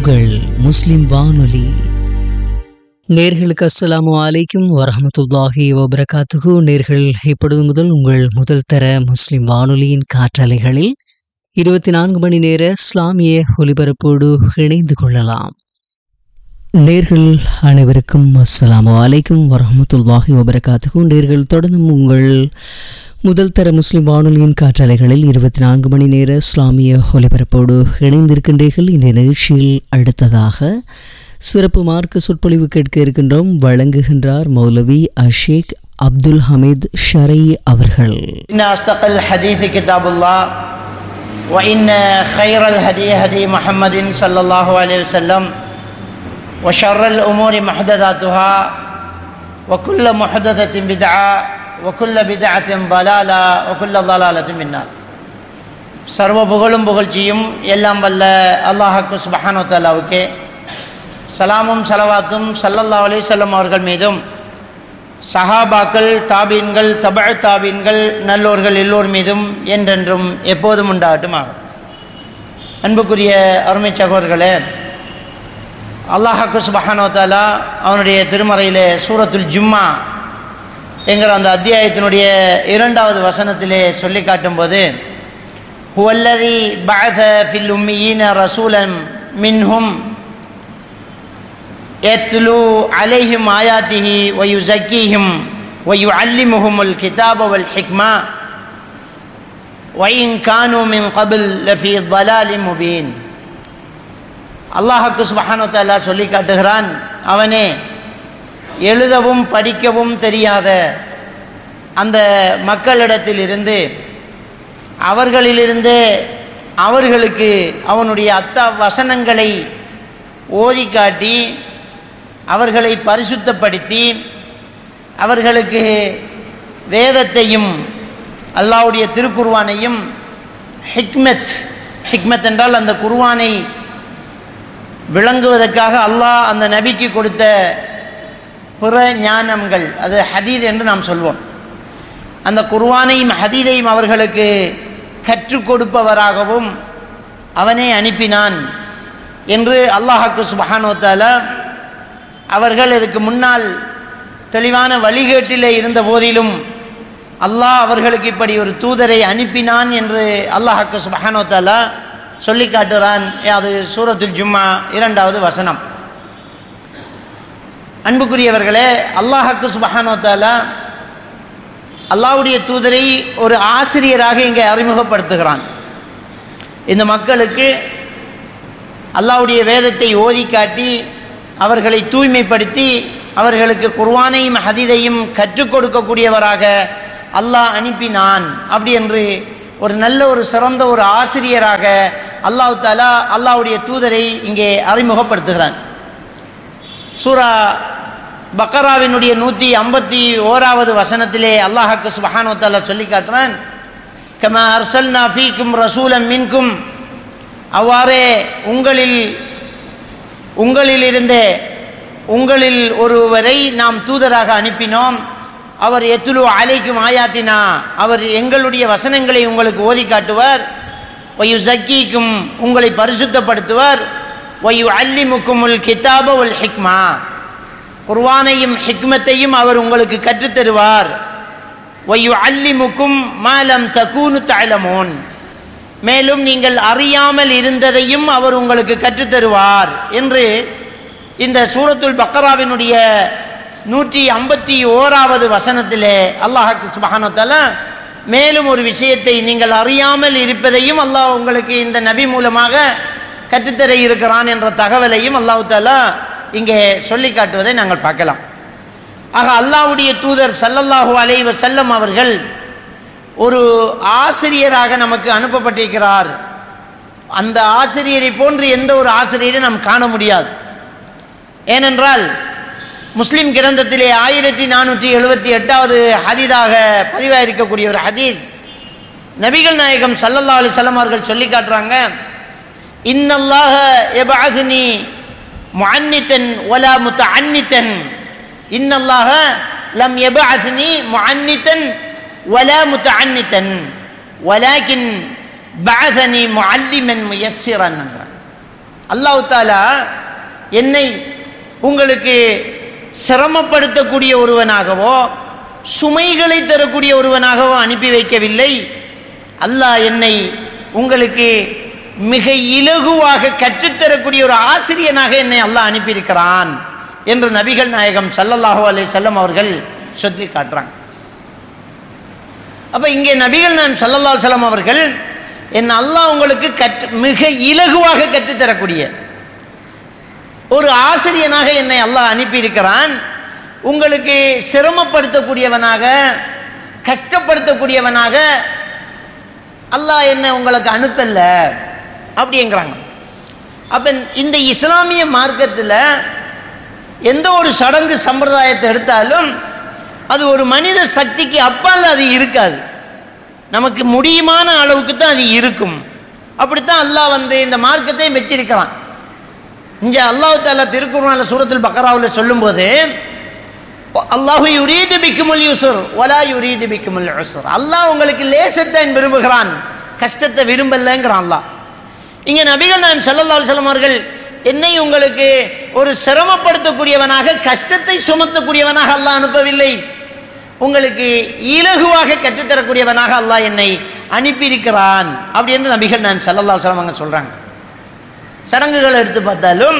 உங்கள் முஸ்லிம் வானொலி நேர்களுக்கு அஸ்ஸலாமு அலைக்கும் வரஹமத்துல்லாஹி வபரகாத்துகு நேர்கள் இப்பொழுது முதல் உங்கள் முதல் தர முஸ்லிம் வானொலியின் காற்றலைகளில் இருபத்தி நான்கு மணி நேர இஸ்லாமிய ஒலிபரப்போடு இணைந்து கொள்ளலாம் நேர்கள் அனைவருக்கும் அஸ்ஸலாமு அலைக்கும் வரஹமத்துல்லாஹி வபரகாத்துகு நேர்கள் தொடர்ந்தும் உங்கள் முதல் தர முஸ்லிம் வானொலியின் காற்றலைகளில் இருபத்தி நான்கு மணி நேர இஸ்லாமிய ஒலிபரப்போடு இணைந்திருக்கின்றீர்கள் இந்த நிகழ்ச்சியில் அடுத்ததாக சிறப்பு மார்க்க சொற்பொழிவு கேட்க இருக்கின்றோம் வழங்குகின்றார் மௌலவி அஷேக் அப்துல் ஹமீத் ஷரை அவர்கள் إن أصدق الحديث كتاب الله وإن خير الهدي هدي محمد صلى الله عليه وسلم وشر الأمور محدثاتها وكل محدثة بدعة وكل بدعة ضلالة وكل ضلالة من النار சர்வ புகழும் புகழ்ச்சியும் எல்லாம் வல்ல அல்லாஹாக்கு சுபஹானு தாலாவுக்கே சலாமும் சலவாத்தும் சல்லல்லா அலிசல்லம் அவர்கள் மீதும் சஹாபாக்கள் தாபீன்கள் தபழ் தாபீன்கள் நல்லோர்கள் எல்லோர் மீதும் என்றென்றும் எப்போதும் உண்டாகட்டுமாக அன்புக்குரிய அருமை சகோதரர்களே அல்லாஹாக்கு சுபஹானோ தாலா அவனுடைய திருமறையிலே சூரத்துல் ஜும்மா என்கிற அந்த அத்தியாயத்தினுடைய இரண்டாவது வசனத்திலே சொல்லி காட்டும்போது ஹுவல்லதி பஅத ஃபில் உம்மியீன ரசூலன் மின்ஹும் يتلو عليهم آياته ويزكيهم ويعلمهم الكتاب والحكمة وإن كانوا من قبل لفي ضلال مبين அல்லாஹுக்கு சுபஹானு தாலா சொல்லி காட்டுகிறான் அவனே எழுதவும் படிக்கவும் தெரியாத அந்த மக்களிடத்திலிருந்து அவர்களிலிருந்து அவர்களுக்கு அவனுடைய அத்த வசனங்களை ஓதி காட்டி அவர்களை பரிசுத்தப்படுத்தி அவர்களுக்கு வேதத்தையும் அல்லாவுடைய திருக்குர்வானையும் ஹிக்மத் ஹிக்மத் என்றால் அந்த குர்வானை விளங்குவதற்காக அல்லாஹ் அந்த நபிக்கு கொடுத்த பிற ஞானங்கள் அது ஹதீத் என்று நாம் சொல்வோம் அந்த குர்வானையும் ஹதீதையும் அவர்களுக்கு கற்றுக் கொடுப்பவராகவும் அவனே அனுப்பினான் என்று அல்லாஹாக்கு சுபஹானோத்தால அவர்கள் இதுக்கு முன்னால் தெளிவான வழிகேட்டிலே இருந்த போதிலும் அல்லாஹ் அவர்களுக்கு இப்படி ஒரு தூதரை அனுப்பினான் என்று அல்லாஹாக்கு சுபஹானோத்தாலா சொல்லி காட்டுறான் அது சூரத்துல் ஜும்மா இரண்டாவது வசனம் அன்புக்குரியவர்களே அல்லாஹாக்கு சுபஹானோத்தாலா அல்லாவுடைய தூதரை ஒரு ஆசிரியராக இங்கே அறிமுகப்படுத்துகிறான் இந்த மக்களுக்கு அல்லாவுடைய வேதத்தை ஓதி காட்டி அவர்களை தூய்மைப்படுத்தி அவர்களுக்கு குர்வானையும் ஹதீதையும் கற்றுக் கொடுக்கக்கூடியவராக அல்லாஹ் அனுப்பினான் அப்படி என்று ஒரு நல்ல ஒரு சிறந்த ஒரு ஆசிரியராக அல்லாஹு தாலா அல்லாவுடைய தூதரை இங்கே அறிமுகப்படுத்துகிறான் சூரா பக்கராவினுடைய நூற்றி ஐம்பத்தி ஓராவது வசனத்திலே அல்லாஹாக்கு சுபஹானோ தாலா சொல்லி காட்டுறான் கம அர்சல்னா ஃபீக்கும் ரசூலம் மின்கும் அவ்வாறே உங்களில் உங்களிலிருந்தே உங்களில் ஒருவரை நாம் தூதராக அனுப்பினோம் அவர் எத்துலு அலைக்கும் ஆயாத்தினா அவர் எங்களுடைய வசனங்களை உங்களுக்கு ஓதி காட்டுவார் ஒய்யு ஜக்கிக்கும் உங்களை பரிசுத்தப்படுத்துவார் ஒய்யு அல்லிமுக்கும் உல் கிதாப உல் ஹிக்மா குர்வானையும் ஹிக்மத்தையும் அவர் உங்களுக்கு கற்றுத்தருவார் ஒய்யு அல்லிமுக்கும் மாலம் தக்கூனு தாழமோன் மேலும் நீங்கள் அறியாமல் இருந்ததையும் அவர் உங்களுக்கு கற்றுத்தருவார் என்று இந்த சூரத்துல் பக்கராவினுடைய நூற்றி ஐம்பத்தி ஓராவது வசனத்திலே அல்லாஹாக்கு சுபஹானத்தால மேலும் ஒரு விஷயத்தை நீங்கள் அறியாமல் இருப்பதையும் அல்லாஹ் உங்களுக்கு இந்த நபி மூலமாக கற்றுத்தர இருக்கிறான் என்ற தகவலையும் அல்லாஹு தாலா இங்கே சொல்லி காட்டுவதை நாங்கள் பார்க்கலாம் ஆக அல்லாஹ்வுடைய தூதர் சல்லல்லாஹு அலை வசல்லம் அவர்கள் ஒரு ஆசிரியராக நமக்கு அனுப்பப்பட்டிருக்கிறார் அந்த ஆசிரியரை போன்று எந்த ஒரு ஆசிரியரை நாம் காண முடியாது ஏனென்றால் முஸ்லிம் கிரந்தத்திலே ஆயிரத்தி நானூற்றி எழுபத்தி எட்டாவது ஹதீதாக பதிவாயிருக்கக்கூடிய ஒரு ஹதீத் நபிகள் நாயகம் சல்லல்லா அலிசல்லம் அவர்கள் சொல்லி காட்டுறாங்க இன்னல்லாஹ எபாசினி முஅன்னித்தன் ஒலா முத்த அன்னித்தன் இன்னல்லாஹ லம் எபாசினி முஅன்னித்தன் ولا متعنتا ولكن بعثني معلما ميسرا அல்லாஹ் தாலா என்னை உங்களுக்கு சிரமப்படுத்தக்கூடிய ஒருவனாகவோ சுமைகளை தரக்கூடிய ஒருவனாகவோ அனுப்பி வைக்கவில்லை அல்லாஹ் என்னை உங்களுக்கு மிக இலகுவாக கற்றுத்தரக்கூடிய ஒரு ஆசிரியனாக என்னை அல்லாஹ் அனுப்பியிருக்கிறான் என்று நபிகள் நாயகம் ஸல்லல்லாஹு அலைஹி வஸல்லம் அவர்கள் சொல்லி காட்டுறாங்க அப்ப இங்கே நபிகள் நாயம் ஸல்லல்லாஹு அலைஹி வஸல்லம் அவர்கள் என் அல்லாஹ் உங்களுக்கு கற்று மிக இலகுவாக கற்றுத்தரக்கூடிய ஒரு ஆசிரியனாக என்னை அல்லாஹ் அனுப்பியிருக்கிறான் உங்களுக்கு சிரமப்படுத்தக்கூடியவனாக கஷ்டப்படுத்தக்கூடியவனாக அல்லாஹ் என்ன உங்களுக்கு அனுப்பல அப்படிங்கிறாங்க அப்போ இந்த இஸ்லாமிய மார்க்கத்தில் எந்த ஒரு சடங்கு சம்பிரதாயத்தை எடுத்தாலும் அது ஒரு மனித சக்திக்கு அப்பால் அது இருக்காது நமக்கு முடியுமான அளவுக்கு தான் அது இருக்கும் அப்படித்தான் அல்லாஹ் வந்து இந்த மார்க்கத்தையும் வச்சிருக்கிறான் இங்கே அல்லாஹ் தாலா திருக்குறான சூரத்தில் பக்கராவில் சொல்லும்போது அல்லாஹு யுரீது பிக்குமுல் யூசுர் ஒலா யுரீது பிக்குமுல் யூசுர் அல்லாஹ் உங்களுக்கு லேசத்தான் விரும்புகிறான் கஷ்டத்தை விரும்பலைங்கிறான் அல்லாஹ் இங்கே நபிகள் நாயம் ஸல்லல்லாஹு அலைஹி வஸல்லம் அவர்கள் என்னை உங்களுக்கு ஒரு சிரமப்படுத்தக்கூடியவனாக கஷ்டத்தை சுமத்தக்கூடியவனாக அல்லாஹ் அனுப்பவில்லை உங்களுக்கு இலகுவாக கற்றுத்தரக்கூடியவனாக அல்லாஹ் என்னை அனுப்பியிருக்கிறான் அப்படி என்று நபிகள் நாயம் ஸல்லல்லாஹு அலைஹி வஸல்லம் அவங்க சொல்கிறாங்க சடங்குகளை எடுத்து பார்த்தாலும்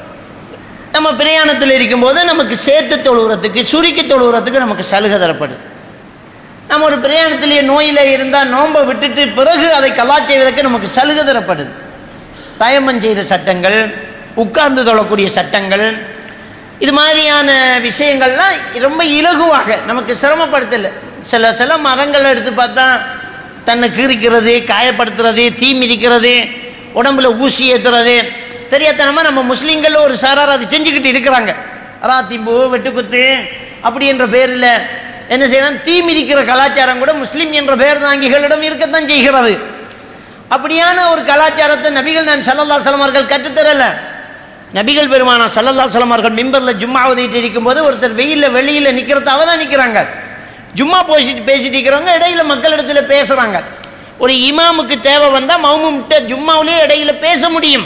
நம்ம பிரயாணத்தில் இருக்கும்போது நமக்கு சேர்த்து தொழுகிறதுக்கு சுருக்கி தொழுகிறதுக்கு நமக்கு சலுகை தரப்படுது நம்ம ஒரு பிரயாணத்திலேயே நோயில் இருந்தால் நோன்பை விட்டுட்டு பிறகு அதை கலா செய்வதற்கு நமக்கு சலுகை தரப்படுது தயமம் செய்கிற சட்டங்கள் உட்கார்ந்து தொழக்கூடிய சட்டங்கள் இது மாதிரியான விஷயங்கள்லாம் ரொம்ப இலகுவாக நமக்கு சிரமப்படுத்தலை சில சில மரங்களை எடுத்து பார்த்தா தன்னை கீறிக்கிறது காயப்படுத்துறது தீ மிதிக்கிறது உடம்புல ஊசி ஏற்றுறது தெரியாதனமா நம்ம முஸ்லீம்கள் ஒரு சாரார் அது செஞ்சுக்கிட்டு இருக்கிறாங்க ராத்திம்பு வெட்டுக்குத்து அப்படி என்ற பேரில் என்ன செய்யலாம் தீ மிதிக்கிற கலாச்சாரம் கூட முஸ்லீம் என்ற பேர் தாங்கிகளிடம் இருக்கத்தான் செய்கிறது அப்படியான ஒரு கலாச்சாரத்தை நபிகள் நான் சல்லல்லா சலமார்கள் கற்றுத்தரல நபிகள் பெருமானா சல்லல்லா சலமார்கள் மிம்பரில் ஜும்மா ஓதிட்டு இருக்கும்போது ஒருத்தர் வெயிலில் வெளியில் நிற்கிறத அவ தான் நிற்கிறாங்க ஜும்மா பேசிட்டு பேசிட்டு இருக்கிறவங்க இடையில மக்களிடத்துல பேசுகிறாங்க ஒரு இமாமுக்கு தேவை வந்தால் மௌமும்கிட்ட ஜும்மாவிலே இடையில பேச முடியும்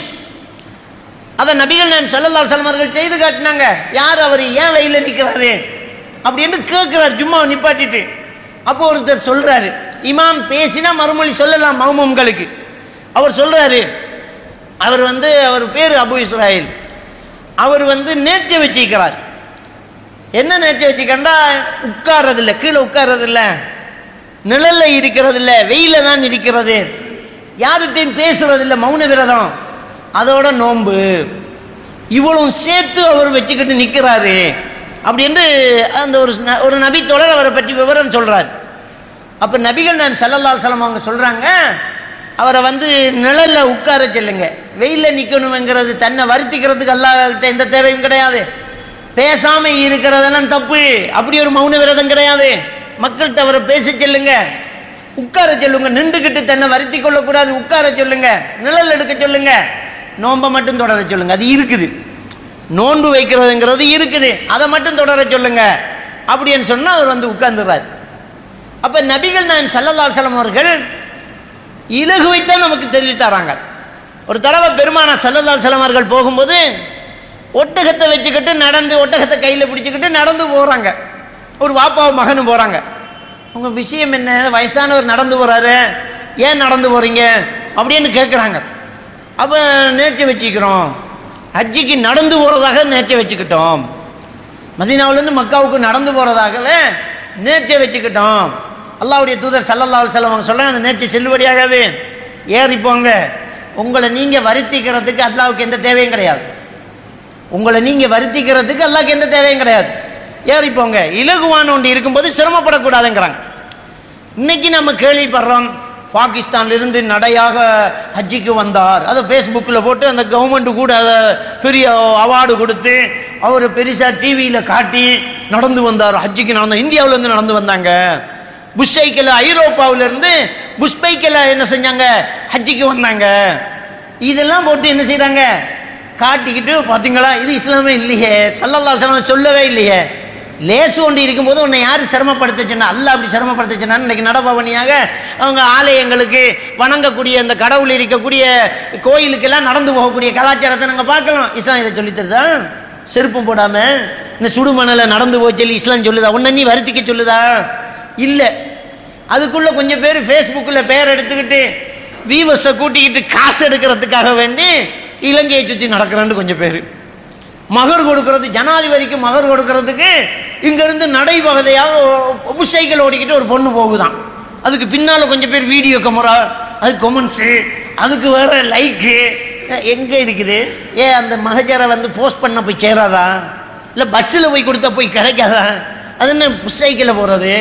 அதை நபிகள் நாம் சல்லல்லா சலமார்கள் செய்து காட்டினாங்க யார் அவர் ஏன் வெயிலில் நிற்கிறாரு அப்படின்னு கேட்குறாரு ஜும்மாவை நிப்பாட்டிட்டு அப்போ ஒருத்தர் சொல்றாரு இமாம் பேசினா மறுமொழி சொல்லலாம் மௌமும்களுக்கு அவர் சொல்றாரு அவர் வந்து அவர் பேர் அபு இஸ்ராயில் அவர் வந்து நேர்ச்சி வச்சிருக்கிறார் என்ன நேர்ச்சி வச்சுக்கண்டா உட்கார்றதில்ல கீழே உட்கார்றதில்ல நிழல்ல இருக்கிறது இல்ல வெயில தான் இருக்கிறது யார்கிட்டையும் பேசுறதில்ல மௌன விரதம் அதோட நோன்பு இவ்வளவு சேர்த்து அவர் வச்சுக்கிட்டு நிற்கிறாரு அப்படின்னு அந்த ஒரு ந- ஒரு நபி தொடர் அவரை பற்றி விவரம் சொல்றார் அப்ப நபிகள் நான் சல்லல்லாஹு அலைஹி வஸல்லம் அவங்க சொல்றாங்க அவரை வந்து நிழல்ல உட்கார சொல்லுங்க வெயில்ல நிக்கணுங்கிறது தன்னை வருத்திக்கிறதுக்கு அல்லாஹ்கிட்ட எந்த தேவையும் கிடையாது பேசாம இருக்கிறதெல்லாம் தப்பு அப்படி ஒரு மௌன விரதம் கிடையாது மக்கள்கிட்ட அவரை பேச சொல்லுங்க உட்கார சொல்லுங்க நின்றுக்கிட்டு தன்னை வருத்தி கொள்ளக்கூடாது உட்கார சொல்லுங்க நிழல் எடுக்க சொல்லுங்க நோன்பை மட்டும் தொடர சொல்லுங்க அது இருக்குது நோன்பு வைக்கிறதுங்கிறது இருக்குது அதை மட்டும் தொடர சொல்லுங்க அப்படின்னு சொன்னா அவர் வந்து உட்கார்ந்துடுறாரு அப்ப நபிகள் நான் சல்லல்லா அலுவலம் அவர்கள் இலகுவைத்தான் நமக்கு தெரிவித்து தராங்க ஒரு தடவை பெருமான சல்லல்லா அலுவலம் அவர்கள் போகும்போது ஒட்டகத்தை வச்சுக்கிட்டு நடந்து ஒட்டகத்தை கையில் பிடிச்சிக்கிட்டு நடந்து போகிறாங்க ஒரு வாப்பாவும் மகனும் போகிறாங்க உங்க விஷயம் என்ன வயசானவர் நடந்து போறாரு ஏன் நடந்து போறீங்க அப்படின்னு கேட்குறாங்க அப்போ நேர்ச்சி வச்சுக்கிறோம் ஹஜ்ஜிக்கு நடந்து போகிறதாக நேர்ச்சி வச்சுக்கிட்டோம் மதீனாவிலேருந்து மக்காவுக்கு நடந்து போகிறதாகவே நேர்ச்சியை வச்சுக்கிட்டோம் அல்லாஹ்வுடைய தூதர் சல்லல்லா அலுவலம் அவங்க சொல்கிறாங்க அந்த நேர்ச்சி செல்லுபடியாகாது ஏறி போங்க உங்களை நீங்கள் வருத்திக்கிறதுக்கு அல்லாவுக்கு எந்த தேவையும் கிடையாது உங்களை நீங்கள் வருத்திக்கிறதுக்கு அல்லாஹ்க்கு எந்த தேவையும் கிடையாது ஏறி போங்க இலகுவான ஒன்று இருக்கும்போது சிரமப்படக்கூடாதுங்கிறாங்க இன்னைக்கு நம்ம கேள்விப்படுறோம் பாகிஸ்தான்லேருந்து நடையாக ஹஜ்ஜிக்கு வந்தார் அதை ஃபேஸ்புக்கில் போட்டு அந்த கவர்மெண்ட் கூட அதை பெரிய அவார்டு கொடுத்து அவர் பெருசாக டிவியில் காட்டி நடந்து வந்தார் ஹஜ்ஜிக்கு நடந்த இந்தியாவிலேருந்து நடந்து வந்தாங்க புஷ் சைக்கிள் ஐரோப்பாவிலேருந்து புஷ் பைக்கில் என்ன செஞ்சாங்க ஹஜ்ஜிக்கு வந்தாங்க இதெல்லாம் போட்டு என்ன செய்கிறாங்க காட்டிக்கிட்டு பார்த்தீங்களா இது இஸ்லாமே இல்லையே சல்லல்லா அலைஹி வஸல்லம் சொல்லவே இல்லையே லேசு ஒன்று இருக்கும்போது உன்னை யார் சிரமப்படுத்துச்சுன்னா அல்ல அப்படி சிரமப்படுத்துச்சுன்னா இன்னைக்கு நடபவனியாக அவங்க ஆலயங்களுக்கு வணங்கக்கூடிய அந்த கடவுள் இருக்கக்கூடிய கோயிலுக்கெல்லாம் நடந்து போகக்கூடிய கலாச்சாரத்தை நாங்கள் பார்க்கலாம் இஸ்லாம் இதை சொல்லித் தருதா செருப்பும் போடாமல் இந்த சுடுமணலை நடந்து போய் சொல்லி இஸ்லாம் சொல்லுதா உன்னை நீ வருத்திக்க சொல்லுதா இல்லை அதுக்குள்ளே கொஞ்சம் பேர் ஃபேஸ்புக்கில் பேர் எடுத்துக்கிட்டு வீவர்ஸை கூட்டிக்கிட்டு காசு எடுக்கிறதுக்காக வேண்டி இலங்கையை சுற்றி நடக்கிறான்னு கொஞ்சம் பேர் மகர் கொடுக்கறது ஜனாதிபதிக்கு மகர் கொடுக்கறதுக்கு இங்கேருந்து நடைபகுதையாக சைக்கிள் ஓடிக்கிட்டு ஒரு பொண்ணு போகுதான் அதுக்கு பின்னால் கொஞ்சம் பேர் வீடியோ கேமரா அதுக்கு கொமெண்ட்ஸு அதுக்கு வேற லைக்கு எங்கே இருக்குது ஏ அந்த மகஜரை வந்து போஸ்ட் பண்ண போய் சேராதா இல்லை பஸ்ஸில் போய் கொடுத்தா போய் கிடைக்காதா அது என்ன சைக்கிளில் போகிறது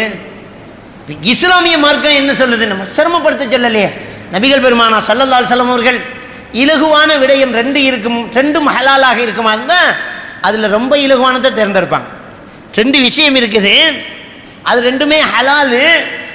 இப்ப இஸ்லாமிய மார்க்கம் என்ன சொல்லுது நம்ம சிரமப்படுத்த சொல்லலையே நபிகள் பெருமானா சல்லல்லால் செல்லம் அவர்கள் இலகுவான விடயம் ரெண்டு இருக்கும் ரெண்டும் ஹலாலாக இருக்குமா இருந்தால் அதில் ரொம்ப இலகுவானதை தேர்ந்தெடுப்பாங்க ரெண்டு விஷயம் இருக்குது அது ரெண்டுமே ஹலாலு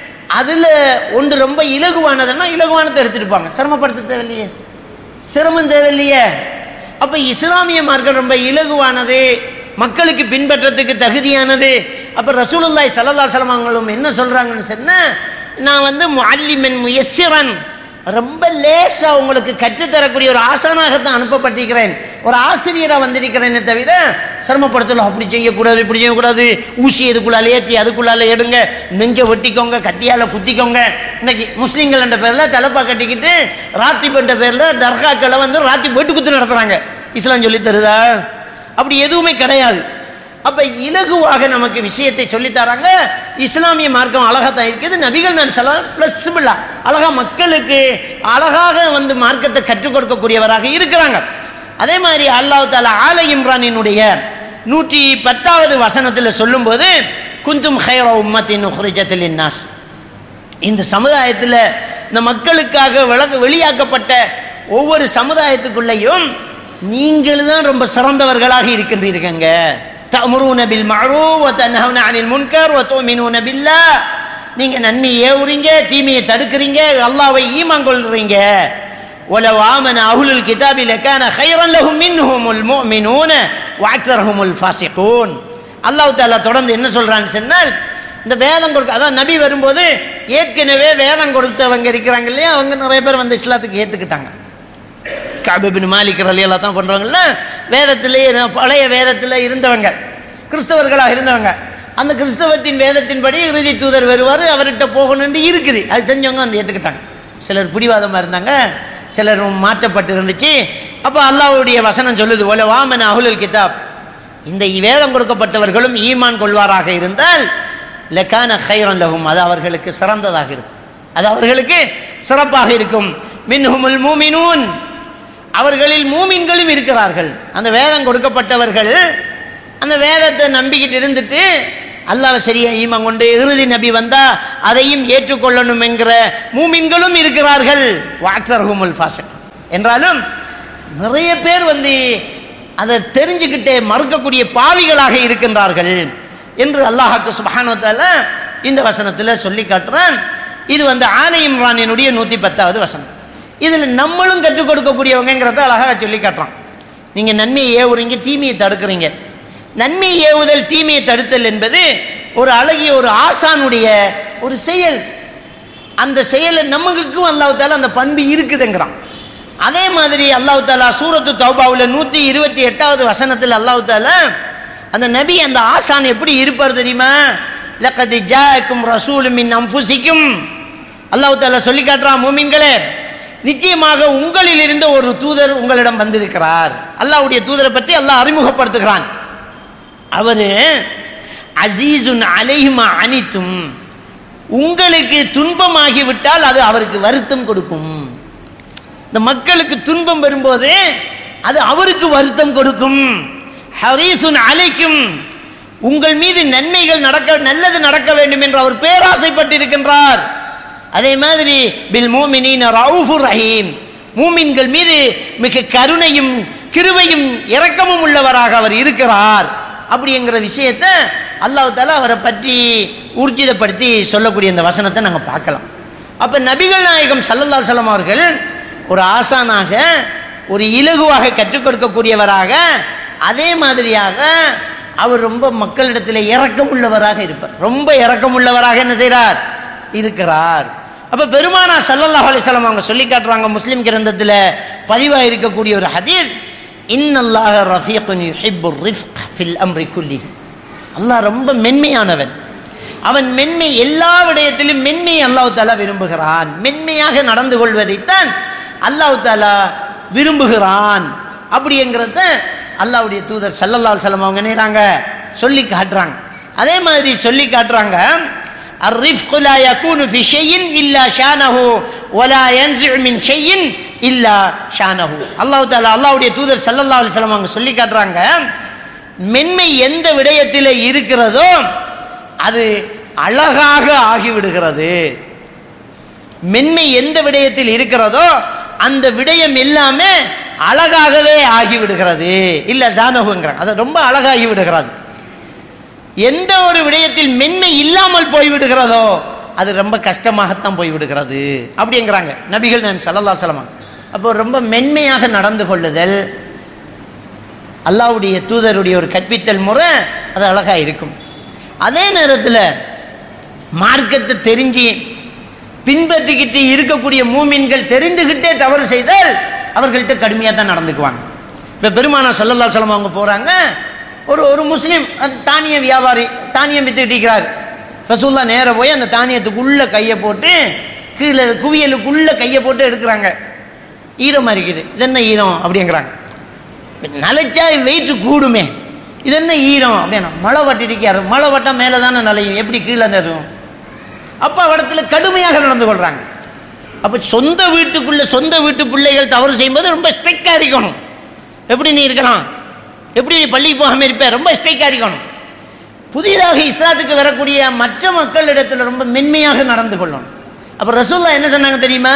அதில் ஒன்று ரொம்ப இலகுவானதுன்னா இலகுவானதை எடுத்துருப்பாங்க சிரமப்படுத்த தேவையில்லையே சிரமம் தேவையில்லையே அப்போ இஸ்லாமிய மார்க்கம் ரொம்ப இலகுவானது மக்களுக்கு பின்பற்றத்துக்கு தகுதியானது அப்போ ரசூலுல்லாய் சல்லல்லா சலமாங்களும் என்ன சொல்கிறாங்கன்னு சொன்னால் நான் வந்து முல்லிமன் முயஸ்ஸிரன் ரொம்ப லேசாக உங்களுக்கு கற்றுத்தரக்கூடிய ஒரு ஆசானாகத்தான் அனுப்பப்பட்டிருக்கிறேன் ஒரு ஆசிரியராக வந்திருக்கிறேனே தவிர சிரமப்படுத்தலாம் அப்படி செய்யக்கூடாது இப்படி செய்யக்கூடாது ஊசி இதுக்குள்ளால ஏற்றி அதுக்குள்ளால எடுங்க நெஞ்சை வெட்டிக்கோங்க கத்தியால் குத்திக்கோங்க இன்னைக்கு முஸ்லீம்கள் என்ற பேரில் தலைப்பா கட்டிக்கிட்டு ராத்திப் என்ற பேரில் தர்காக்களை வந்து ராத்தி வெட்டு குத்து நடத்துகிறாங்க இஸ்லாம் சொல்லி தருதா அப்படி எதுவுமே கிடையாது அப்ப இலகுவாக நமக்கு விஷயத்தை சொல்லித் தராங்க இஸ்லாமிய மார்க்கம் அழகா தான் இருக்குது நபிகள் நான் சொல்ல பிளஸ்பிளா அழகா மக்களுக்கு அழகாக வந்து மார்க்கத்தை கற்றுக் கொடுக்கக்கூடியவராக இருக்கிறாங்க அதே மாதிரி அல்லாஹ் தாலா ஆல இம்ரானினுடைய நூற்றி பத்தாவது வசனத்தில் சொல்லும்போது குந்தும் ஹைர உம்மத்தின் உஹ்ரிஜத்தில் நாஸ் இந்த சமுதாயத்தில் இந்த மக்களுக்காக விளக்கு வெளியாக்கப்பட்ட ஒவ்வொரு சமுதாயத்துக்குள்ளேயும் நீங்கள் தான் ரொம்ப சிறந்தவர்களாக இருக்கின்றீர்கள் தமுருன பில் மஅரூஃப் வ தன்ஹவுன அனில் முன்கர் வ துமினூன பில்லாஹ் நீங்க நன்மையை ஏவுறீங்க தீமையை தடுக்கிறீங்க அல்லாஹ்வை ஈமான் கொள்றீங்க ولو آمن أهل الكتاب لكان خيرا لهم منهم المؤمنون وأكثرهم الفاسقون அல்லாஹ் தாலா தொடர்ந்து என்ன சொல்றான்னு சொன்னால் இந்த வேதம் கொடுக்க அதான் நபி வரும்போது ஏற்கனவே வேதம் கொடுத்தவங்க இருக்கிறாங்க இல்லையா அவங்க நிறைய பேர் வந்து இஸ்லாத்துக்கு ஏற்றுக்கிட்டாங்க காபிபின் மாலிக் அலி எல்லாம் தான் பண்ணுறவங்கள வேதத்திலேயே பழைய வேதத்தில் இருந்தவங்க கிறிஸ்தவர்களாக இருந்தவங்க அந்த கிறிஸ்தவத்தின் வேதத்தின்படி இறுதி தூதர் வருவார் அவர்கிட்ட போகணும்னு இருக்குது அது தெரிஞ்சவங்க வந்து ஏற்றுக்கிட்டாங்க சிலர் பிடிவாதமாக இருந்தாங்க சிலர் மாற்றப்பட்டு இருந்துச்சு அப்போ அல்லாஹ்வுடைய வசனம் சொல்லுது ஒல வாமன் அஹுலுல் கிதாப் இந்த வேதம் கொடுக்கப்பட்டவர்களும் ஈமான் கொள்வாராக இருந்தால் லக்கான ஹைரன் லஹும் அது அவர்களுக்கு சிறந்ததாக இருக்கும் அது அவர்களுக்கு சிறப்பாக இருக்கும் மின்ஹுமுல் மூமினூன் அவர்களில் மூமின்களும் இருக்கிறார்கள் அந்த வேதம் கொடுக்கப்பட்டவர்கள் அந்த வேதத்தை நம்பிக்கிட்டு இருந்துட்டு அல்லாஹ் சரியா ஈமான் கொண்டு இறுதி நபி வந்தா அதையும் ஏற்றுக்கொள்ளணும் என்கிற மூமின்களும் இருக்கிறார்கள் வாக்சர்ஹுமுல் ஃபாசக் என்றாலும் நிறைய பேர் வந்து அதை தெரிஞ்சுக்கிட்டே மறுக்கக்கூடிய பாவிகளாக இருக்கின்றார்கள் என்று அல்லாஹாக்கு சுபஹானுவத்தால இந்த வசனத்தில் சொல்லி காட்டுறான் இது வந்து ஆலை இம்ரானினுடைய நூற்றி பத்தாவது வசனம் இதில் நம்மளும் கற்றுக் கொடுக்கக்கூடியவங்கிறத அழகாக சொல்லி காட்டுறான் நீங்கள் நன்மையை ஏவுறீங்க தீமையை தடுக்கிறீங்க நன்மையை ஏவுதல் தீமையை தடுத்தல் என்பது ஒரு அழகிய ஒரு ஆசானுடைய ஒரு செயல் அந்த செயலை நம்மளுக்கும் அல்லாஹ் தாலா அந்த பண்பு இருக்குதுங்கிறான் அதே மாதிரி அல்லாஹ் தாலா சூரத்து தௌபாவில் நூற்றி இருபத்தி எட்டாவது வசனத்தில் அல்லாஹ் தாலா அந்த நபி அந்த ஆசான் எப்படி இருப்பார் தெரியுமா லக்கது ஜாக்கும் ரசூல் மின் அம்புசிக்கும் அல்லாஹ் தாலா சொல்லி காட்டுறான் மூமின்களே நிச்சயமாக உங்களில் இருந்த ஒரு தூதர் உங்களிடம் வந்திருக்கிறார் அல்லாஹ்வுடைய தூதரை பற்றி அல்லாஹ் அறிமுகப்படுத்துகிறான் அவரு அசீசுன் அலைஹுமா அனித்தும் உங்களுக்கு துன்பமாகி விட்டால் அது அவருக்கு வருத்தம் கொடுக்கும் இந்த மக்களுக்கு துன்பம் வரும்போது அது அவருக்கு வருத்தம் கொடுக்கும் ஹரீசுன் அலைக்கும் உங்கள் மீது நன்மைகள் நடக்க நல்லது நடக்க வேண்டும் என்று அவர் பேராசைப்பட்டிருக்கின்றார் அதே மாதிரி பில் மூமினின் ரவுஃபுர் ரஹீம் மூமின்கள் மீது மிக கருணையும் கிருபையும் இரக்கமும் உள்ளவராக அவர் இருக்கிறார் அப்படிங்கிற விஷயத்தை அல்லாஹ் தாலா அவரை பற்றி ஊர்ஜிதப்படுத்தி சொல்லக்கூடிய இந்த வசனத்தை நாங்கள் பார்க்கலாம் அப்போ நபிகள் நாயகம் சல்லல்லா சலம் அவர்கள் ஒரு ஆசானாக ஒரு இலகுவாக கற்றுக் கொடுக்கக்கூடியவராக அதே மாதிரியாக அவர் ரொம்ப மக்களிடத்தில் இரக்கம் உள்ளவராக இருப்பார் ரொம்ப இரக்கம் உள்ளவராக என்ன செய்கிறார் இருக்கிறார் அப்ப பெருமானா ஸல்லல்லாஹு அலைஹி வஸல்லம் அவங்க சொல்லி காட்டுறாங்க முஸ்லிம் கிரந்தத்தில் பதிவாக இருக்கக்கூடிய ஒரு ஹதீஸ் இன்னல்லாஹ ரஃபீக்குன் யுஹிப்பு ரிஃப்க் ஃபில் அம்ரி குல்லி அல்லாஹ் ரொம்ப மென்மையானவன் அவன் மென்மை எல்லா விடயத்திலும் மென்மையை அல்லாஹ் தாலா விரும்புகிறான் மென்மையாக நடந்து கொள்வதைத்தான் அல்லாஹ் தாலா விரும்புகிறான் அப்படிங்கிறத அல்லாஹ்வுடைய தூதர் ஸல்லல்லாஹு அலைஹி வஸல்லம் அவங்க நேராங்க சொல்லி காட்டுறாங்க அதே மாதிரி சொல்லி காட்டுறாங்க الرفق لا يكون في شيء إلا شانه ولا ينزع من شيء إلا شانه அல்லாஹ் தாலா அல்லாஹ்வுடைய தூதர் ஸல்லல்லாஹு அலைஹி வஸல்லம் அவங்க சொல்லி காட்டுறாங்க மென்மை எந்த விடயத்தில் இருக்கிறதோ அது அழகாக ஆகிவிடுகிறது மென்மை எந்த விடயத்தில் இருக்கிறதோ அந்த விடயம் எல்லாமே அழகாகவே ஆகிவிடுகிறது இல்ல ஜானகுங்கிறாங்க அது ரொம்ப அழகாகி விடுகிறது எந்த ஒரு விடயத்தில் மென்மை இல்லாமல் போய்விடுகிறதோ அது ரொம்ப கஷ்டமாகத்தான் போய்விடுகிறது அப்படிங்கிறாங்க நபிகள் நான் சல்லல்லா சலமா அப்போ ரொம்ப மென்மையாக நடந்து கொள்ளுதல் அல்லாவுடைய தூதருடைய ஒரு கற்பித்தல் முறை அது அழகாக இருக்கும் அதே நேரத்தில் மார்க்கத்தை தெரிஞ்சு பின்பற்றிக்கிட்டு இருக்கக்கூடிய மூமின்கள் தெரிந்துகிட்டே தவறு செய்தால் அவர்கள்ட்ட கடுமையாக தான் நடந்துக்குவாங்க இப்போ பெருமானா சல்லல்லா சலம் அவங்க போகிறாங்க ஒரு ஒரு முஸ்லீம் அது தானிய வியாபாரி தானியம் வித்துக்கிட்டு இருக்கிறார் ரசூல்லா நேரா போய் அந்த தானியத்துக்குள்ளே கையை போட்டு கீழே குவியலுக்குள்ளே கையை போட்டு எடுக்கிறாங்க ஈரமாக இருக்குது இது என்ன ஈரம் அப்படிங்கிறாங்க நலைச்சா வெயிட் கூடுமே இது என்ன ஈரம் அப்படின்னா மழை வட்டிருக்காரு மழை வட்டம் மேலே தானே நலையும் எப்படி கீழே நெரும் அப்போ இடத்துல கடுமையாக நடந்து கொள்கிறாங்க அப்போ சொந்த வீட்டுக்குள்ள சொந்த வீட்டு பிள்ளைகள் தவறு செய்யும்போது ரொம்ப ஸ்ட்ரிக்டாக இருக்கணும் எப்படி நீ இருக்கலாம் எப்படி நீ பள்ளிக்கு போகாமல் இருப்ப ரொம்ப ஸ்ட்ரிக்டாக இருக்கணும் புதிதாக இஸ்லாத்துக்கு வரக்கூடிய மற்ற மக்களிடத்தில் ரொம்ப மென்மையாக நடந்து கொள்ளணும் அப்போ ரசூல்லா என்ன சொன்னாங்க தெரியுமா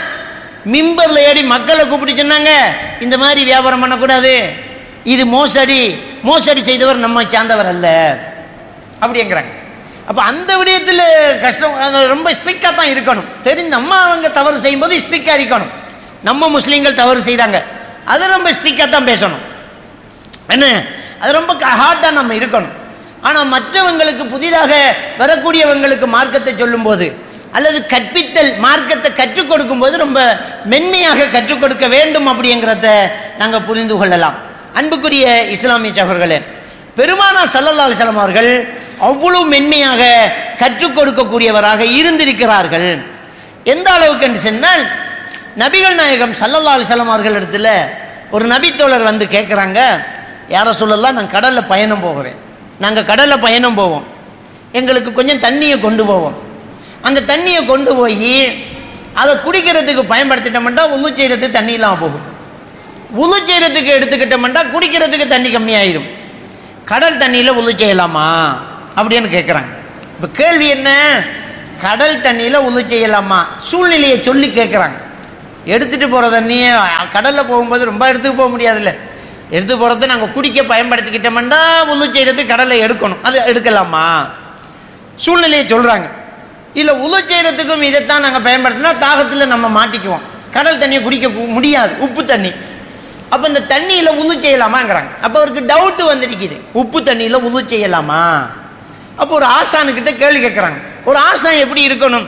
மிம்பரில் ஏறி மக்களை கூப்பிட்டு சொன்னாங்க இந்த மாதிரி வியாபாரம் பண்ணக்கூடாது இது மோசடி மோசடி செய்தவர் நம்மை சார்ந்தவர் அல்ல அப்படிங்கிறாங்க அப்போ அந்த விடயத்தில் கஷ்டம் அது ரொம்ப ஸ்ட்ரிக்டாக தான் இருக்கணும் தெரிஞ்ச நம்ம அவங்க தவறு செய்யும்போது ஸ்ட்ரிக்டாக இருக்கணும் நம்ம முஸ்லீம்கள் தவறு செய்கிறாங்க அதை ரொம்ப ஸ்ட்ரிக்டாக தான் பேசணும் என்ன அது ரொம்ப ஹார்டாக நம்ம இருக்கணும் ஆனால் மற்றவங்களுக்கு புதிதாக வரக்கூடியவங்களுக்கு மார்க்கத்தை சொல்லும்போது அல்லது கற்பித்தல் மார்க்கத்தை கற்றுக் கொடுக்கும்போது ரொம்ப மென்மையாக கற்றுக் கொடுக்க வேண்டும் அப்படிங்கிறத நாங்கள் புரிந்து கொள்ளலாம் அன்புக்குரிய இஸ்லாமிய சகோதரர்களே பெருமானா சல்லல்லா அலிஸ்லாம் அவர்கள் அவ்வளவு மென்மையாக கற்றுக் கொடுக்கக்கூடியவராக இருந்திருக்கிறார்கள் எந்த அளவுக்கு என்று சொன்னால் நபிகள் நாயகம் சல்லல்லா அலிஸ்லாம் அவர்களிடத்தில் ஒரு நபித்தோழர் வந்து கேட்குறாங்க யார சொல்லலாம் நான் கடலில் பயணம் போகிறேன் நாங்கள் கடலில் பயணம் போவோம் எங்களுக்கு கொஞ்சம் தண்ணியை கொண்டு போவோம் அந்த தண்ணியை கொண்டு போய் அதை குடிக்கிறதுக்கு பயன்படுத்திட்டோம்னா உழு செய்கிறதுக்கு தண்ணி இல்லாமல் போகும் உழு செய்கிறதுக்கு எடுத்துக்கிட்டோம்னா குடிக்கிறதுக்கு தண்ணி கம்மியாயிரும் கடல் தண்ணியில் உழு செய்யலாமா அப்படின்னு கேட்குறாங்க இப்போ கேள்வி என்ன கடல் தண்ணியில் உழு செய்யலாமா சூழ்நிலையை சொல்லி கேட்குறாங்க எடுத்துகிட்டு போகிற தண்ணியை கடலில் போகும்போது ரொம்ப எடுத்துட்டு போக முடியாதுல்ல எடுத்து போகிறத நாங்கள் குடிக்க பயன்படுத்திக்கிட்டோம்னா உழு செய்கிறதுக்கு கடலை எடுக்கணும் அது எடுக்கலாமா சூழ்நிலையை சொல்கிறாங்க இல்லை உழு செய்கிறதுக்கும் இதைத்தான் நாங்கள் பயன்படுத்தினா தாகத்தில் நம்ம மாட்டிக்குவோம் கடல் தண்ணியை குடிக்க கு- முடியாது உப்பு தண்ணி அப்போ இந்த தண்ணியில் உழு செய்யலாமாங்கிறாங்க அப்போ அவருக்கு டவுட்டு வந்திருக்குது உப்பு தண்ணியில் உழு செய்யலாமா அப்போ ஒரு ஆசானுக்கிட்ட கேள்வி கேட்குறாங்க ஒரு ஆசான் எப்படி இருக்கணும்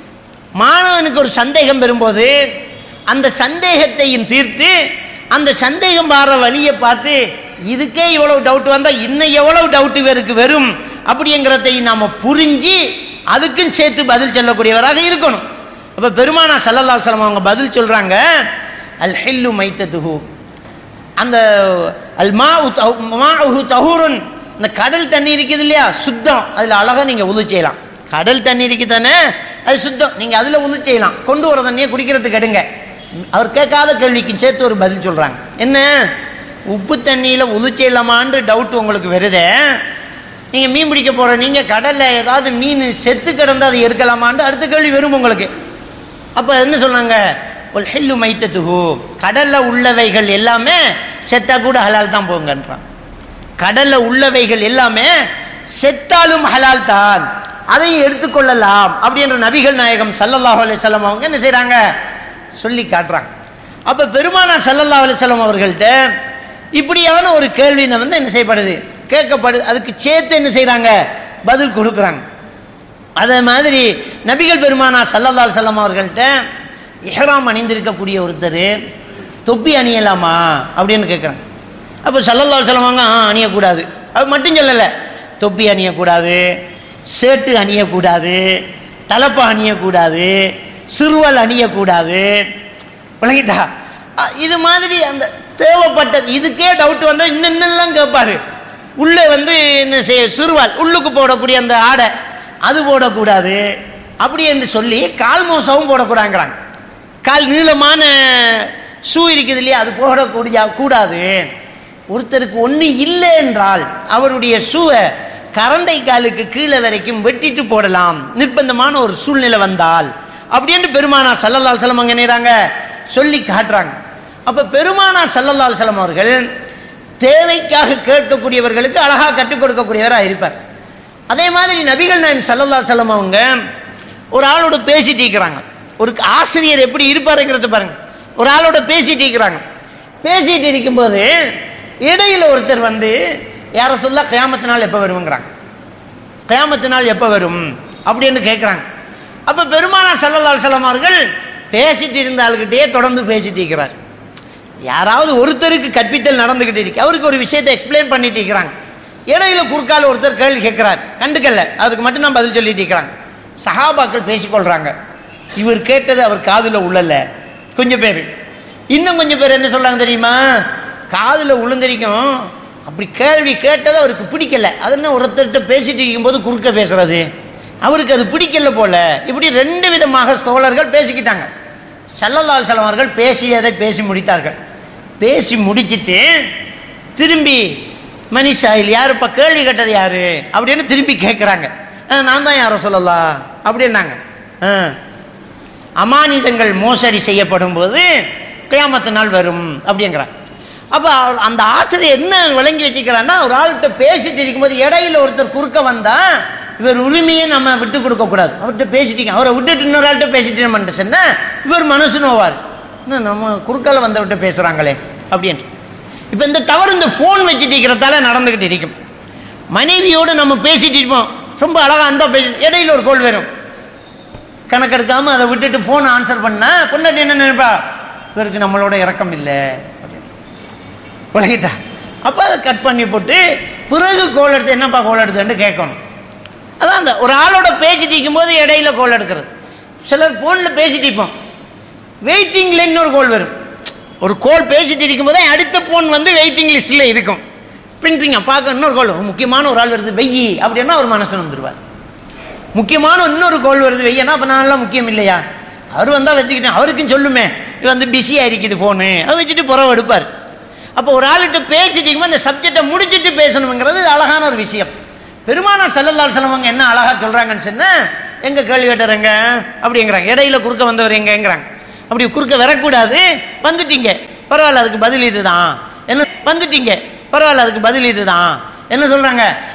மாணவனுக்கு ஒரு சந்தேகம் வரும்போது அந்த சந்தேகத்தையும் தீர்த்து அந்த சந்தேகம் வர வழியை பார்த்து இதுக்கே இவ்வளவு டவுட் வந்தால் இன்னும் எவ்வளவு டவுட் இவருக்கு வரும் அப்படிங்கிறதை நாம் புரிஞ்சு அதுக்கும் சேர்த்து பதில் சொல்லக்கூடியவராக இருக்கணும் அப்போ பெருமானா சல்லல்லா சலம் அவங்க பதில் சொல்கிறாங்க அல் ஹில்லு மைத்ததுஹு அந்த அல் மா மாஹு தஹூருன் அந்த கடல் தண்ணி இருக்குது இல்லையா சுத்தம் அதில் அழகாக நீங்கள் உழு செய்யலாம் கடல் தண்ணி இருக்கு தானே அது சுத்தம் நீங்கள் அதில் உழு செய்யலாம் கொண்டு வர தண்ணியை குடிக்கிறதுக்கு எடுங்க அவர் கேட்காத கேள்விக்கு சேர்த்து ஒரு பதில் சொல்கிறாங்க என்ன உப்பு தண்ணியில் உழு செய்யலாமான்னு டவுட் உங்களுக்கு வருதே நீங்கள் மீன் பிடிக்க போகிற நீங்கள் கடலில் ஏதாவது மீன் செத்து கிடந்து அதை எடுக்கலாமான்னு அடுத்த கேள்வி வரும் உங்களுக்கு அப்போ என்ன சொன்னாங்க ஒரு ஹெல்லு மைத்தத்துகு கடலில் உள்ளவைகள் எல்லாமே செத்தா கூட ஹலால் தான் போங்கன்றான் கடலில் உள்ளவைகள் எல்லாமே செத்தாலும் ஹலால் தான் அதையும் எடுத்துக்கொள்ளலாம் அப்படின்ற நபிகள் நாயகம் சல்லல்லாஹு அலைஹி வஸல்லம் அவங்க என்ன செய்கிறாங்க சொல்லி காட்டுறாங்க அப்போ பெருமானா சல்லல்லாஹு அலைஹி வஸல்லம் அவர்கள்ட்ட இப்படியான ஒரு கேள்வி வந்து என்ன செய்யப்படுது கேட்கப்படு அதுக்கு சேர்த்து என்ன செய்கிறாங்க பதில் கொடுக்குறாங்க அதே மாதிரி நபிகள் பெருமானா சல்லல்லால் செல்லம் அவர்கள்ட்ட இஹ்ராம் அணிந்திருக்கக்கூடிய ஒருத்தர் தொப்பி அணியலாமா அப்படின்னு கேட்குறாங்க அப்போ சல்லல்லால் செல்லமாங்க ஆ அணியக்கூடாது அது மட்டும் சொல்லலை தொப்பி அணியக்கூடாது சேட்டு அணியக்கூடாது தலப்பா அணியக்கூடாது சிறுவல் அணியக்கூடாது விளங்கிட்டா அ, இது மாதிரி அந்த தேவைப்பட்டது இதுக்கே டவுட் வந்தால் இன்னும் இன்னெல்லாம் கேட்பாரு உள்ளே வந்து என்ன செய்ய சிறுவால் உள்ளுக்கு போடக்கூடிய அந்த ஆடை அது போடக்கூடாது அப்படி என்று சொல்லி கால் மோசமும் போடக்கூடாங்கிறாங்க கால் நீளமான ஷூ இருக்குது இல்லையா அது போடக்கூடிய கூடாது ஒருத்தருக்கு ஒன்று இல்லை என்றால் அவருடைய ஷூவை கரண்டை காலுக்கு கீழே வரைக்கும் வெட்டிட்டு போடலாம் நிர்பந்தமான ஒரு சூழ்நிலை வந்தால் அப்படின்னு பெருமானா சல்லல்லால் செல்லம் அங்கே நேராங்க சொல்லி காட்டுறாங்க அப்போ பெருமானா சல்லல்லால் செல்லம் அவர்கள் தேவைக்காக கேட்கக்கூடியவர்களுக்கு அழகாக கற்றுக் கொடுக்கக்கூடியவராக இருப்பார் அதே மாதிரி நபிகள் நாயன் சல்லல்லால் செல்லம் அவங்க ஒரு ஆளோட பேசிட்டு இருக்கிறாங்க ஒரு ஆசிரியர் எப்படி இருப்பாருங்கிறத பாருங்க ஒரு ஆளோட பேசிட்டு இருக்கிறாங்க பேசிட்டு இருக்கும்போது இடையில ஒருத்தர் வந்து யார சொல்ல கயாமத்து நாள் எப்போ வருங்கிறாங்க கயாமத்து நாள் எப்போ வரும் அப்படின்னு கேட்குறாங்க அப்போ பெருமானா சல்லல்லால் செல்லம் அவர்கள் பேசிட்டு இருந்த ஆளுகிட்டே தொடர்ந்து பேசிட்டு இருக்கிறார் யாராவது ஒருத்தருக்கு கற்பித்தல் நடந்துக்கிட்டு இருக்கு அவருக்கு ஒரு விஷயத்தை எக்ஸ்பிளைன் பண்ணிட்டு இருக்கிறாங்க இடையில குறுக்கால ஒருத்தர் கேள்வி கேட்கிறார் கண்டுக்கல்ல அதுக்கு மட்டும் தான் பதில் சொல்லிட்டு இருக்கிறாங்க சஹாபாக்கள் பேசிக்கொள்றாங்க இவர் கேட்டது அவர் காதுல உள்ளல கொஞ்சம் பேர் இன்னும் கொஞ்சம் பேர் என்ன சொல்றாங்க தெரியுமா காதுல உளுந்தரிக்கும் அப்படி கேள்வி கேட்டது அவருக்கு பிடிக்கல அது என்ன ஒருத்தர்கிட்ட பேசிட்டு இருக்கும்போது குறுக்க பேசுறது அவருக்கு அது பிடிக்கல போல இப்படி ரெண்டு விதமாக தோழர்கள் பேசிக்கிட்டாங்க சல்லல்லால் செல்லம் அவர்கள் பேசியதை பேசி முடித்தார்கள் பேசி முடிச்சிட்டு திரும்பி மனிஷாயில் யார் இப்போ கேள்வி கேட்டது யாரு அப்படின்னு திரும்பி கேட்குறாங்க நான் தான் யாரை சொல்லலாம் அப்படின்னாங்க ஆ. அமானிதங்கள் மோசடி செய்யப்படும் போது கியாமத்து நாள் வரும் அப்படிங்கிறான் அப்போ அந்த ஆசிரியர் என்ன விளங்கி வச்சுக்கிறான்னா ஒரு ஆள்கிட்ட பேசிட்டு இருக்கும்போது இடையில ஒருத்தர் குறுக்க வந்தா இவர் உரிமையை நம்ம விட்டு கொடுக்க கூடாது அவர்கிட்ட பேசிட்டீங்க அவரை விட்டுட்டு இன்னொரு ஆள்கிட்ட பேசிட்டு நம்ம சொன்னா இவர் மனசு நோவார் என்ன நம்ம குறுக்கால வந்தவர்கிட்ட பேசுறாங்களே அப்படின்ட்டு இப்போ இந்த தவறு இந்த ஃபோன் வச்சுட்டு இருக்கிறதால நடந்துக்கிட்டு இருக்கும் மனைவியோடு நம்ம பேசிட்டு இருப்போம் ரொம்ப அழகா அன்பா பேசி இடையில ஒரு கோல் வரும் கணக்கெடுக்காம அதை விட்டுட்டு ஃபோன் ஆன்சர் பண்ணா பொண்ணாட்டி என்ன நினைப்பா இவருக்கு நம்மளோட இறக்கம் இல்லை அப்படின்னு. விளங்கிட்டா அப்போ அதை கட் பண்ணி போட்டு பிறகு கோல் எடுத்து என்னப்பா கோல் எடுத்துன்னு கேட்கணும் அதான் அந்த ஒரு ஆளோட பேசிட்டு இருக்கும்போது இடையில கோல் எடுக்கிறது சிலர் ஃபோனில் பேசிட்டு இருப்போம் வெயிட்டிங்கில் இன்னொரு கோல் வரும் ஒரு கோல் பேசிட்டு இருக்கும்போது அடுத்த ஃபோன் வந்து வெயிட்டிங் லிஸ்ட்டில் இருக்கும் பிரிண்டிங்க பார்க்க இன்னொரு கோல் முக்கியமான ஒரு ஆள் வருது வெய்யி அப்படின்னா ஒரு மனசு வந்துடுவார் முக்கியமான இன்னொரு கோல் வருது வெய்யனா அப்போ நான்லாம் முக்கியம் இல்லையா அவர் வந்தால் வச்சுக்கிட்டேன் அவருக்கும் சொல்லுமே இது வந்து பிஸியாக இருக்குது ஃபோனு அதை வச்சுட்டு புறவு எடுப்பார் அப்போ ஒரு ஆள்கிட்ட பேசிட்டு இருக்கும்போது அந்த சப்ஜெக்டை முடிச்சிட்டு பேசணுங்கிறது இது அழகான ஒரு விஷயம் பெருமானா செல்லல்லால் செலவங்க என்ன அழகாக சொல்கிறாங்கன்னு சொன்னால் எங்கே கேள்வி கேட்டுறங்க அப்படிங்கிறாங்க இடையில குறுக்க வந்தவர் எங்கங்கிறாங்க அப்படி குறுக்க வரக்கூடாது வந்துட்டீங்க பரவாயில்ல அதுக்கு பதில் இதுதான் என்ன வந்துட்டீங்க பரவாயில்ல அதுக்கு பதில் இதுதான் என்ன சொல்கிறாங்க